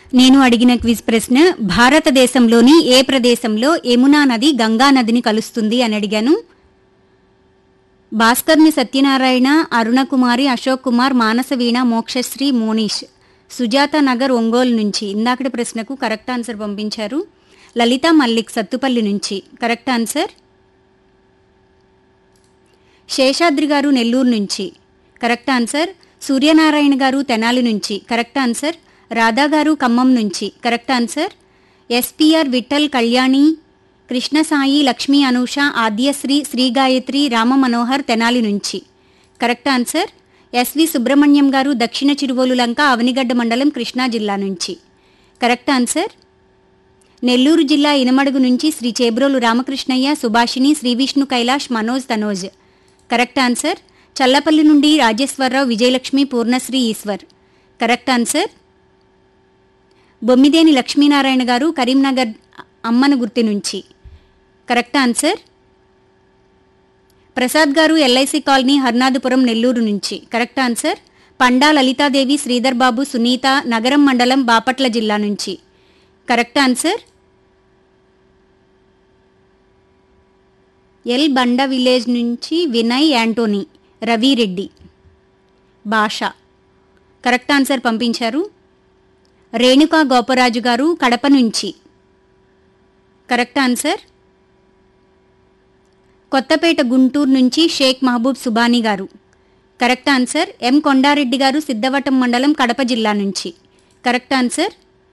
నేను అడిగిన క్విజ్ ప్రశ్న భారతదేశంలోని ఏ ప్రదేశంలో యమునా నది గంగా నదిని కలుస్తుంది అని అడిగాను భాస్కర్ని సత్యనారాయణ అరుణకుమారి అశోక్ కుమార్ మానసవీణ మోక్షశ్రీ మోనీష్ సుజాత నగర్ ఒంగోలు నుంచి ఇందాకటి ప్రశ్నకు కరెక్ట్ ఆన్సర్ పంపించారు లలిత మల్లిక్ సత్తుపల్లి నుంచి కరెక్ట్ ఆన్సర్ శేషాద్రి గారు నెల్లూరు నుంచి కరెక్ట్ ఆన్సర్ సూర్యనారాయణ గారు తెనాలి నుంచి కరెక్ట్ ఆన్సర్ రాధా గారు ఖమ్మం నుంచి correct answer SPR Vithal Kalyani Krishnasai Lakshmi Anusha Adyasri Sri Gayatri Rama Manohar Tenali నుంచి కరెక్ట్ ఆన్సర్ ఎస్వి సుబ్రహ్మణ్యం గారు దక్షిణ చిరువోలు లంక అవనిగడ్డ మండలం కృష్ణా జిల్లా నుంచి కరెక్ట్ ఆన్సర్ నెల్లూరు జిల్లా ఇనమడుగు నుంచి శ్రీ చేబ్రోలు రామకృష్ణయ్య సుభాషిణి శ్రీ విష్ణు కైలాష్ మనోజ్ తనోజ్ కరెక్ట్ ఆన్సర్ చల్లపల్లి నుండి రాజేశ్వరరావు విజయలక్ష్మి పూర్ణశ్రీ ఈశ్వర్ కరెక్ట్ ఆన్సర్ బొమ్మిదేని లక్ష్మీనారాయణ గారు కరీంనగర్ అమ్మన గుర్తి నుంచి కరెక్ట్ ఆన్సర్ ప్రసాద్ గారు ఎల్ఐసి కాలనీ హర్నాథపురం నెల్లూరు నుంచి కరెక్ట్ ఆన్సర్ పండా లలితాదేవి శ్రీధర్ బాబు సునీత నగరం మండలం బాపట్ల జిల్లా నుంచి correct answer L Banda village నుంచి వినయ్ యాంటోనీ రవిరెడ్డి భాష కరెక్ట్ ఆన్సర్ పంపించారు రేణుకా గోపరాజు గారు కడప నుంచి కరెక్ట్ ఆన్సర్ కొత్తపేట గుంటూరు నుంచి షేక్ మహబూబ్ సుబానీ గారు కరెక్ట్ ఆన్సర్ ఎం కొండారెడ్డి గారు సిద్ధవటం మండలం కడప జిల్లా నుంచి కరెక్ట్ ఆన్సర్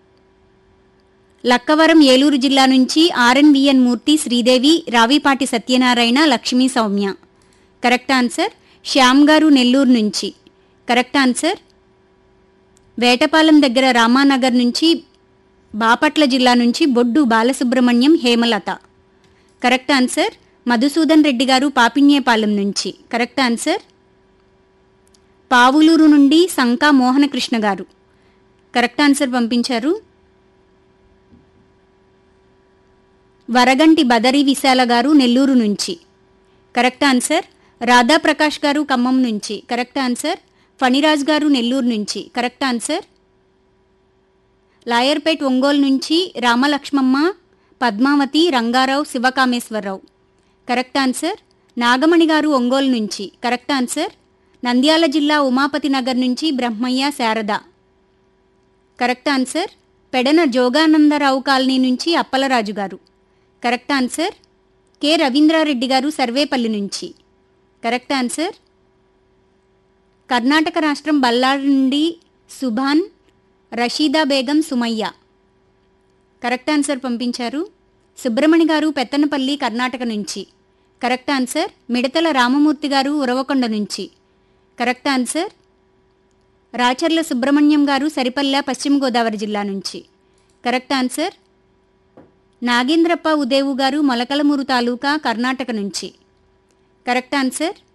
లక్కవరం ఏలూరు జిల్లా నుంచి RNVN Murthy Sridevi Ravipati Satyanarayana Lakshmi Soumya correct answer Shyam garu Nellore నుంచి కరెక్ట్ ఆన్సర్ వేటపాలెం దగ్గర రామానగర్ నుంచి బాపట్ల జిల్లా నుంచి బొడ్డు బాలసుబ్రహ్మణ్యం హేమలత కరెక్ట్ ఆన్సర్ మధుసూదన్ రెడ్డి గారు పాపిన్యేపాలెం నుంచి కరెక్ట్ ఆన్సర్ పావులూరు నుండి సంకా మోహనకృష్ణ గారు కరెక్ట్ ఆన్సర్ పంపించారు వరగంటి బదరి విశాల గారు నెల్లూరు నుంచి కరెక్ట్ ఆన్సర్ రాధాప్రకాష్ గారు ఖమ్మం నుంచి కరెక్ట్ ఆన్సర్ ఫణిరాజ్ గారు నెల్లూరు నుంచి కరెక్ట్ ఆన్సర్ లాయర్పేట్ ఒంగోలు నుంచి రామలక్ష్మమ్మ పద్మావతి రంగారావు శివకామేశ్వరరావు కరెక్ట్ ఆన్సర్ నాగమణి గారు ఒంగోలు నుంచి కరెక్ట్ ఆన్సర్ నంద్యాల జిల్లా ఉమాపతి నగర్ నుంచి Brahmaiah Sarada correct answer Pedana Joganandarao colony నుంచి అప్పలరాజు గారు కరెక్ట్ ఆన్సర్ కె రవీంద్రారెడ్డి గారు సర్వేపల్లి నుంచి కరెక్ట్ ఆన్సర్ కర్ణాటక రాష్ట్రం బళ్ళారి నుండి సుభాన్ రషీదా బేగం సుమయ్య కరెక్ట్ ఆన్సర్ పంపించారు సుబ్రమణి గారు పెత్తనపల్లి కర్ణాటక నుంచి కరెక్ట్ ఆన్సర్ మిడతల రామమూర్తి గారు ఉరవకొండ నుంచి కరెక్ట్ ఆన్సర్ రాచర్ల సుబ్రహ్మణ్యం గారు సరిపల్లె పశ్చిమ గోదావరి జిల్లా నుంచి కరెక్ట్ ఆన్సర్ నాగేంద్రప్ప ఉదేవు గారు మొలకలమూరు తాలూకా కర్ణాటక నుంచి కరెక్ట్ ఆన్సర్